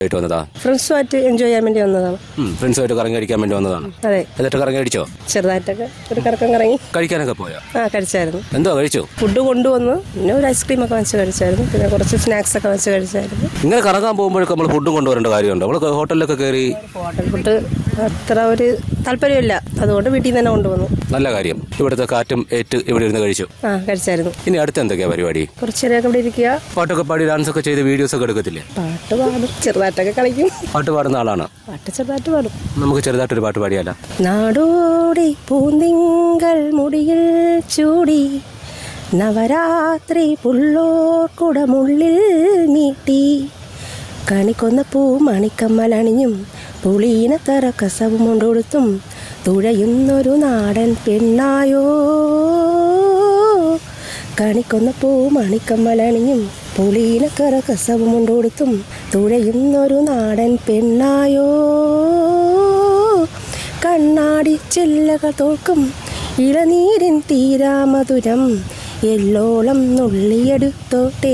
ആയിട്ട് വന്നതാ ഫ്രണ്ട്സുമായിട്ട് എൻജോയ് ചെയ്യാൻ വേണ്ടി വന്നതാണ് ഫ്രണ്ട്സുമായിട്ട് കറങ്ങി അടിക്കാൻ വേണ്ടി വന്നതാണ് അതെ എന്നിട്ട് കറങ്ങി അടിച്ചോ ചെറുതായിട്ടൊക്കെ ഒരു കറക്കം കറങ്ങി കഴിക്കാനൊക്കെ പോയോ ആ കഴിച്ചായിരുന്നു എന്തോ കഴിച്ചോ ഫുഡ് കൊണ്ടുവന്ന് പിന്നെ ഒരു ഐസ്ക്രീം ഒക്കെ വെച്ച് കഴിച്ചായിരുന്നു പിന്നെ കുറച്ച് സ്നാക്സ് ഒക്കെ വെച്ച് കഴിച്ചായിരുന്നു ഇങ്ങനെ കറങ്ങാൻ പോകുമ്പോഴൊക്കെ നമ്മൾ ഫുഡും കൊണ്ടുവരേണ്ട കാര്യമുണ്ടോ നമ്മൾ ഹോട്ടലിലൊക്കെ കയറി ഹോട്ടൽ ഫുഡ് അത്ര ഒരു താല്പര്യമില്ല അതുകൊണ്ട് വീട്ടിൽ നിന്ന് തന്നെ കൊണ്ടുവന്നു നല്ല കാര്യം ഇവിടുത്തെ കാറ്റും ഏറ്റ് ഇവിടെ ഇരുന്ന് കഴിച്ചു ആ കഴിച്ചായിരുന്നു ഇനി അടുത്ത് എന്തൊക്കെയാ പരിപാടി കുറച്ച് നേരമൊക്കെ ഇവിടെ ഇരിക്കുക പാട്ടൊക്കെ പാടി ഡാൻസ് ഒക്കെ ചെയ്ത് വീഡിയോസ് ഒക്കെ എടുക്കത്തില്ലേ പാട്ട് പാടും ചെറുതായിട്ടൊക്കെ കളിക്കും പാട്ട് പാടുന്ന ആളാണ് പാട്ട് ചെറുതായിട്ട് പാടും നമുക്ക് ചെറുതായിട്ടൊരു പാട്ട് പാടിയാലോ നാടോടി പൂന്തിങ്കൾ മുടിയിൽ ചൂടി നവരാത്രി പുള്ളോർ കുടമുള്ളിൽ നീട്ടി കണിക്കൊന്ന പൂ മണിക്കമ്മലണിഞ്ഞും പുളീനത്തറ കസവും കൊണ്ടൊടുത്തും തുഴയുന്നൊരു നാടൻ പെണ്ണായോ കണിക്കൊന്ന പൂ മണിക്കമ്മലണിഞ്ഞും പുളീനക്കറ കസവും കൊണ്ടൊടുത്തും തുഴയുന്നൊരു നാടൻ പെണ്ണായോ കണ്ണാടി ചില്ലകൾ തോൽക്കും ഇളനീരിൻ തീരാമധുരം എല്ലോളം നുള്ളിയെടുത്തോട്ടേ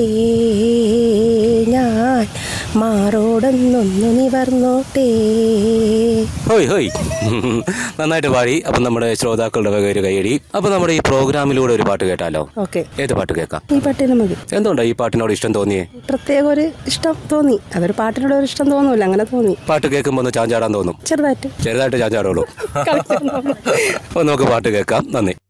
ഞാൻ മാറോടൊന്നൊന്നു നിവർന്നോട്ടേ ഹോയ് ഹോയ് നന്നായിട്ട് പാടി അപ്പം നമ്മുടെ ശ്രോതാക്കളുടെ വക ഒരു കൈയടി അപ്പം നമ്മുടെ ഈ പ്രോഗ്രാമിലൂടെ ഒരു പാട്ട് കേട്ടാലോ ഓക്കെ ഏത് പാട്ട് കേൾക്കാം ഈ പാട്ടിന് മതി എന്തുകൊണ്ടാണ് ഈ പാട്ടിനോട് ഇഷ്ടം തോന്നിയേ പ്രത്യേക ഒരു ഇഷ്ടം തോന്നി അതൊരു പാട്ടിനോട് ഒരു ഇഷ്ടം തോന്നൂല അങ്ങനെ തോന്നി പാട്ട് കേൾക്കുമ്പോൾ ഒന്ന് ചാഞ്ചാടാൻ തോന്നും ചെറുതായിട്ട് ചെറുതായിട്ട് ചാഞ്ചാടുള്ളൂ കളിക്കാൻ തോന്നും. അപ്പോൾ നമുക്ക് പാട്ട് കേൾക്കാം നന്ദി